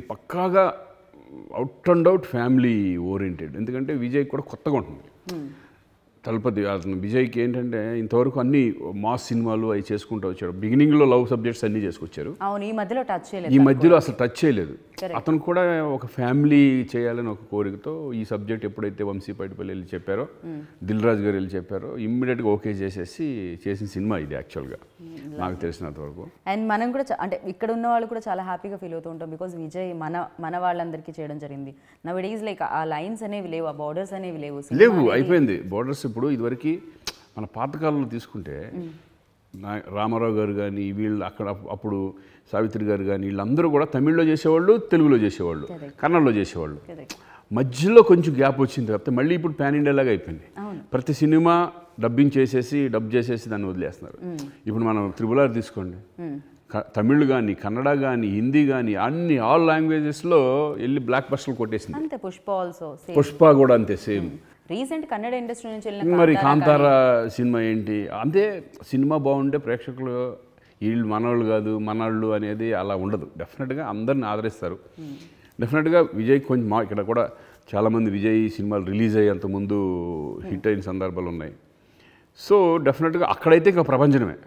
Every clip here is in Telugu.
పక్కాగా out and out family oriented ఎందుకంటే విజయ్ కూడా కొత్తగా ఉంటుంది తలపతి అతను విజయ్కి ఏంటంటే ఇంతవరకు అన్ని మాస్ సినిమాలు అవి చేసుకుంటూ వచ్చాడు బిగినింగ్లో లవ్ సబ్జెక్ట్స్ అన్నీ చేసుకొచ్చారు అవును ఈ మధ్యలో టచ్ ఈ చేయలేదు మధ్యలో అసలు టచ్ చేయలేదు అతను కూడా ఒక ఫ్యామిలీ చేయాలని ఒక కోరికతో ఈ సబ్జెక్ట్ ఎప్పుడైతే వంశీ పైటిపల్లి వెళ్ళి చెప్పారో దిల్ రాజు గారు వెళ్ళి చెప్పారో ఇమ్మీడియట్గా ఓకే చేసేసి చేసిన సినిమా ఇది యాక్చువల్గా నాకు తెలిసినంత వరకు అండ్ మనం కూడా చా- అంటే ఇక్కడ ఉన్న వాళ్ళు కూడా చాలా హ్యాపీగా ఫీల్ అవుతూ ఉంటాం బికాజ్ విజయ్ మన మన వాళ్ళందరికీ చేయడం జరిగింది నవ్ డేస్ లైక్ ఆ లైన్స్ అనేవి లేవు ఆ బార్డర్స్ అనేవి లేవు లేవు అయిపోయింది బోర్డర్స్ ఇప్పుడు ఇదివరకు మన పాతకాలంలో తీసుకుంటే నా- రామారావు గారు కానీ వీళ్ళు అక్కడ అప్- అప్పుడు సావిత్రి గారు కానీ వీళ్ళందరూ కూడా తమిళ్లో చేసేవాళ్ళు తెలుగులో చేసేవాళ్ళు కన్నడలో చేసేవాళ్ళు Correct. మధ్యలో కొంచెం గ్యాప్ వచ్చింది తప్పితే మళ్ళీ ఇప్పుడు ప్యాన్ ఇండియా లాగా అయిపోయింది ప్రతి సినిమా డబ్బింగ్ చేసేసి డబ్ చేసేసి దాన్ని వదిలేస్తున్నారు ఇప్పుడు మనం త్రిబుల్ ఆర్ తీసుకోండి క- తమిళ్ కానీ కన్నడ కానీ హిందీ కానీ అన్ని ఆల్ లాంగ్వేజెస్లో వెళ్ళి బ్లాక్ బస్టర్లు కొట్టేసింది అంతే పుష్ప ఆల్సో సేమ్ పుష్ప కూడా అంతే సేమ్ రీసెంట్ కన్నడ ఇండస్ట్రీ నుంచి వెళ్ళిన మరి కాంతారా కాంతార సినిమా ఏంటి అంతే సినిమా బాగుంటే ప్రేక్షకులు వీళ్ళు మనవాళ్ళు కాదు మనవాళ్ళు అనేది అలా ఉండదు డెఫినెట్గా అందరిని ఆదరిస్తారు డెఫినెట్గా విజయ్ కొంచెం మా ఇక్కడ కూడా చాలామంది విజయ్ సినిమాలు రిలీజ్ అయ్యేంత ముందు హిట్ అయిన సందర్భాలు ఉన్నాయి సో డెఫినెట్గా అక్కడైతే ఇంకా ప్రపంచమే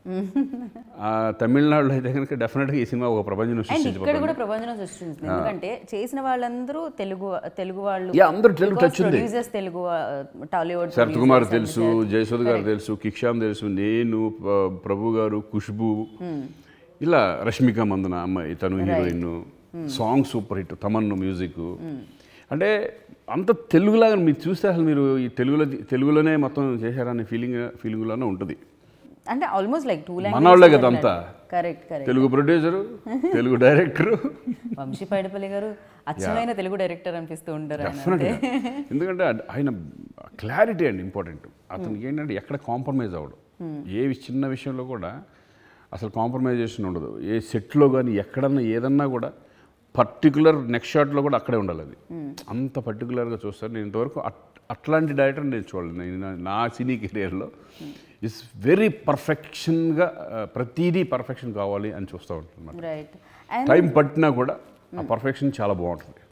ఆ, తమిళనాడులో అయితే కనుక డెఫినెట్గా ఈ సినిమా ఒక ప్రపంచం అండ్ ఇక్కడ సృష్టించబడుతుంది కూడా ప్రపంచం సృష్టించింది ఎందుకంటే చేసిన వాళ్ళందరూ తెలుగు తెలుగు వాళ్ళు యా, అందరూ తెలుగు touch ఉంది. ప్రొడ్యూసర్స్ తెలుగు టాలీవుడ్ శరత్ కుమార్ తెలుసు జయసుధ గారు తెలుసు కిక్షామ్ తెలుసు నేను ప- ప్రభు గారు ఖుష్బు ఇలా రష్మిక మందన అమ్మాయి తను హీరోయిన్ సాంగ్ సూపర్ హిట్ తమన్ను మ్యూజిక్ అంటే అంత తెలుగులాగా మీరు చూస్తే అసలు మీరు ఈ తెలుగులో తెలుగులోనే మొత్తం చేశారనే ఫీలింగ్ ఫీలింగ్లోనే ఉంటుంది అంటే ఆల్మోస్ట్ లైక్ టూ మనోళ్ళే కదా అంతా. Correct correct Telugu producer Telugu director Vamshi Paidipally garu అచ్చమైన తెలుగు డైరెక్టర్ అనిపిస్తూ ఉంటారు ఆయన డెఫినెట్గా ఎందుకంటే అడ్- ఆయన క్లారిటీ అండి ఇంపార్టెంట్ అతనికి ఏంటంటే ఎక్కడ కాంప్రమైజ్ అవ్వడు ఏ వి- చిన్న విషయంలో కూడా అసలు కాంప్రమైజేషన్ ఉండదు ఏ సెట్లో కానీ ఎక్కడన్నా ఏదన్నా కూడా పర్టికులర్ నెక్స్ట్ షాట్లో కూడా అక్కడే ఉండాలి అది అంత పర్టికులర్గా చూస్తారు నేను ఇంతవరకు అట్- అట్లాంటి డైరెక్టర్ నేను చూడలేదు నేను నా- నా సినీ కెరియర్లో ఇట్స్ వెరీ పర్ఫెక్షన్గా ప్రతిదీ పర్ఫెక్షన్ కావాలి అని చూస్తూ ఉంటాను రైట్ అండ్ టైం పట్టినా కూడా ఆ పర్ఫెక్షన్ చాలా బాగుంటుంది